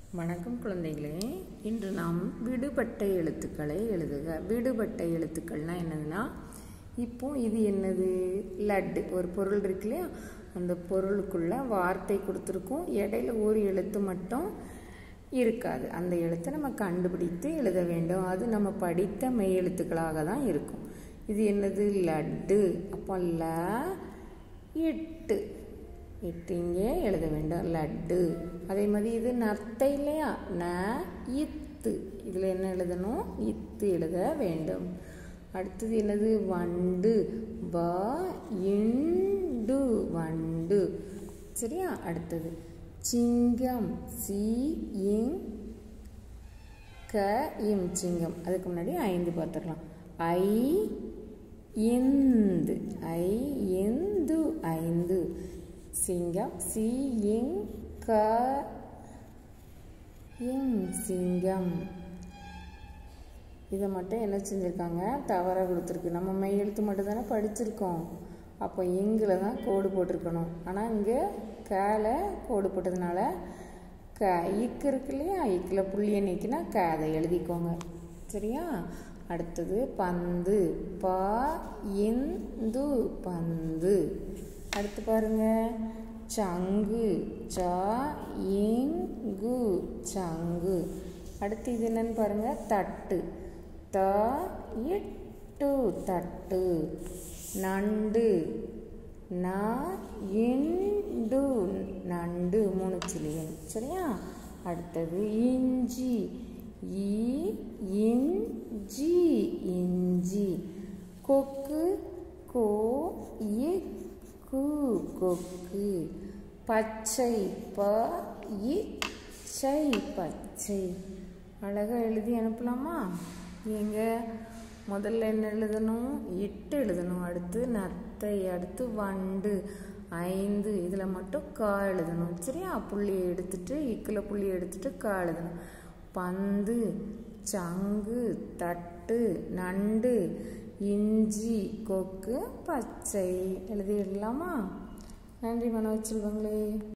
வணக்கம் குழந்தைகளே இன்று நாம் விடுபட்ட எழுத்துக்களை எழுதுக விடுபட்ட எழுத்துக்கள்னா என்னதுன்னா இப்போ இது என்னது லட்டு ஒரு பொருள் இருக்கு இல்லையா அந்த பொருளுக்குள்ள வார்த்தை கொடுத்துருக்கோம் இடையில ஒரு எழுத்து மட்டும் இருக்காது அந்த எழுத்தை நம்ம கண்டுபிடித்து எழுத வேண்டும் அது நம்ம படித்த மெய் எழுத்துக்களாக தான் இருக்கும் இது என்னது லட்டு அப்போ ல எட்டு எட்டு இங்கே எழுத வேண்டும் லட்டு அதே மாதிரி இது நத்தை இல்லையா ந இத்து இதில் என்ன எழுதணும் இத்து எழுத வேண்டும் அடுத்தது என்னது வண்டு வ இண்டு வண்டு சரியா அடுத்தது சிங்கம் சி இங் க இம் சிங்கம் அதுக்கு முன்னாடி ஐந்து பார்த்துடலாம் ஐ இந்து ஐ இந்து ஐந்து சிங்கம் சி இங் க இங் சிங்கம் இதை மட்டும் என்ன செஞ்சுருக்காங்க தவறாக கொடுத்துருக்கு நம்ம மெய் எழுத்து மட்டும் தானே படிச்சிருக்கோம் அப்போ இங்கில் தான் கோடு போட்டிருக்கணும் ஆனால் இங்கே கேல கோடு போட்டதுனால க இக்கு இருக்கு இல்லையா இக்கில் புள்ளியை நீக்கினா க அதை எழுதிக்கோங்க சரியா அடுத்தது பந்து ப இந்து பந்து அடுத்து பாருங்க சங்கு ச இங்கு சங்கு அடுத்து இது என்னன்னு பாருங்க தட்டு த இட்டு தட்டு நண்டு ந இண்டு நண்டு மூணு சிலியன் சரியா அடுத்தது இஞ்சி இ இஞ்சி இஞ்சி கொக்கு கோ இ கு கொக்கு பச்சை ப இச்சை பச்சை அழகாக எழுதி அனுப்பலாமா எங்க முதல்ல என்ன எழுதணும் இட்டு எழுதணும் அடுத்து நத்தை அடுத்து வண்டு ஐந்து இதில் மட்டும் கா எழுதணும் சரியா புள்ளியை எடுத்துட்டு இக்கில் புள்ளியை எடுத்துட்டு கா எழுதணும் பந்து சங்கு தட்டு நண்டு இஞ்சி கொக்கு பச்சை எழுதிடலாமா நன்றி மனோஜ் செல்வங்களே